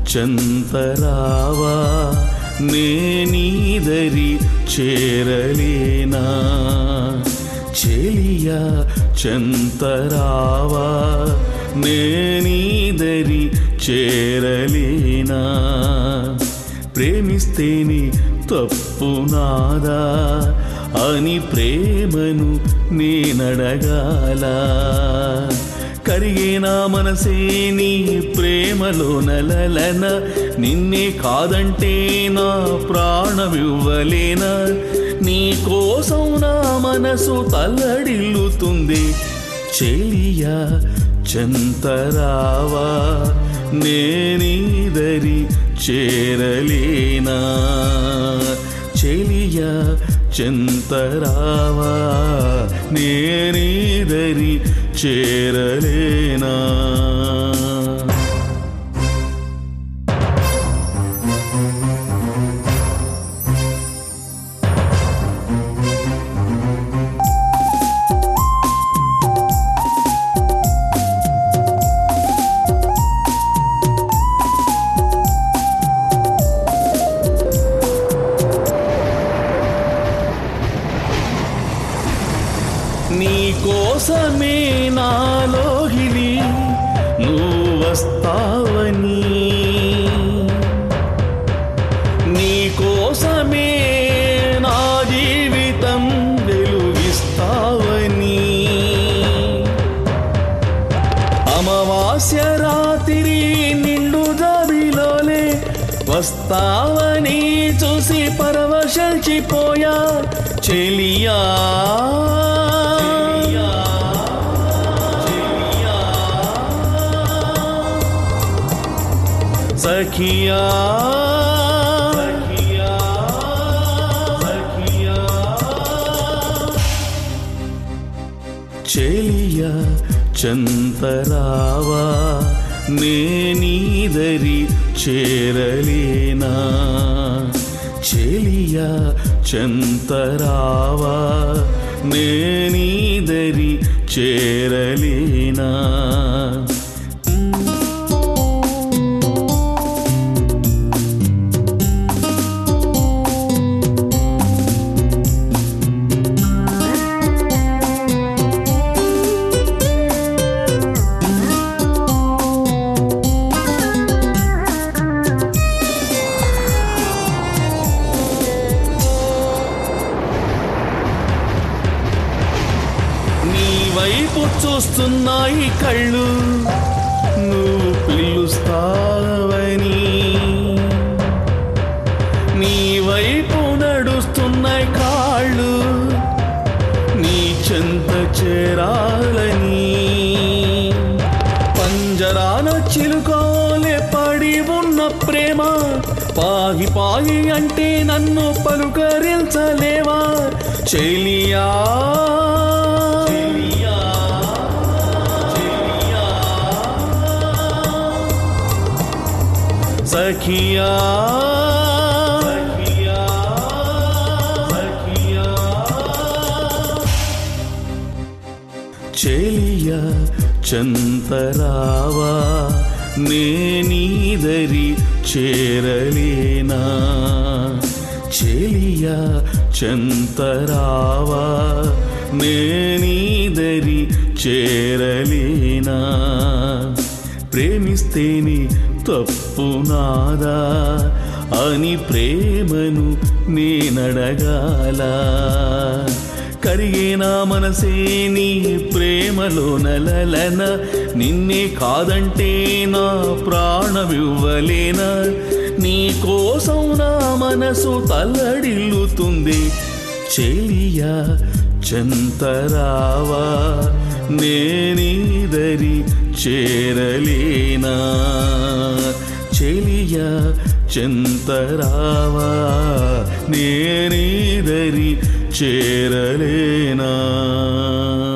చంతరావా నేనీదరి చేరలేనా చెలియా చంతరావా నేనీదరి చేరలేనా ప్రేమిస్తేనే తప్పు నాదా అని ప్రేమను నేనడగాల కరిగే నా మనసే నీ ప్రేమలో నలలన నిన్నే కాదంటే నా ప్రాణమివ్వలేనా నీ కోసం నా మనసు తల్లడిల్లుతుంది చెలియా చంతరావా నేనీదరి చేరలేనా చెలియా చంతరావా నేనీదరి చేరలేనా నీ కోసమే నాలోగిలి నువ్వు వస్తావని నీ కోసమే నా జీవితం వెలుగిస్తావని అమావాస్య రాత్రి నిండు జాబిలోలే వస్తావని చూసి పరవశించిపోయా చెలియా సఖియా సఖియా సఖియా చెలియా చంతరావా నేనీదరి చేరలేనా చెలియా చంతరావా నేనీదరి చేరలేనా నీ వైపు చూస్తున్నాయి కళ్ళు నువ్వు పిలుస్తావని నీ వైపు నడుస్తున్నాయి కాళ్ళు నీ చెంత చేరాలని పంజరాన చిలుకోలే పడి ఉన్న ప్రేమ పాగి పాగి అంటే నన్ను పలుకరించలేవా చెలియా చెలియా చెలియా సఖియా సఖియా సఖియా చెలియా చంతరావా నేనీదరి చేరలేనా చెలియా చంతరావా నేనీదరి చేరలేనా ప్రేమిస్తేనే తప్పు నాదా అని ప్రేమను నేనడగాల కరిగే నా మనసే నీ ప్రేమలో నలలన నిన్నే కాదంటే నా ప్రాణమివ్వలేనా నీ కోసం నా మనసు తల్లడిల్లుతుంది చెలియా చంతరావా నేనీదరి చేరలేనా చెలియా చంతరావా నేనీదరి చేరలేనా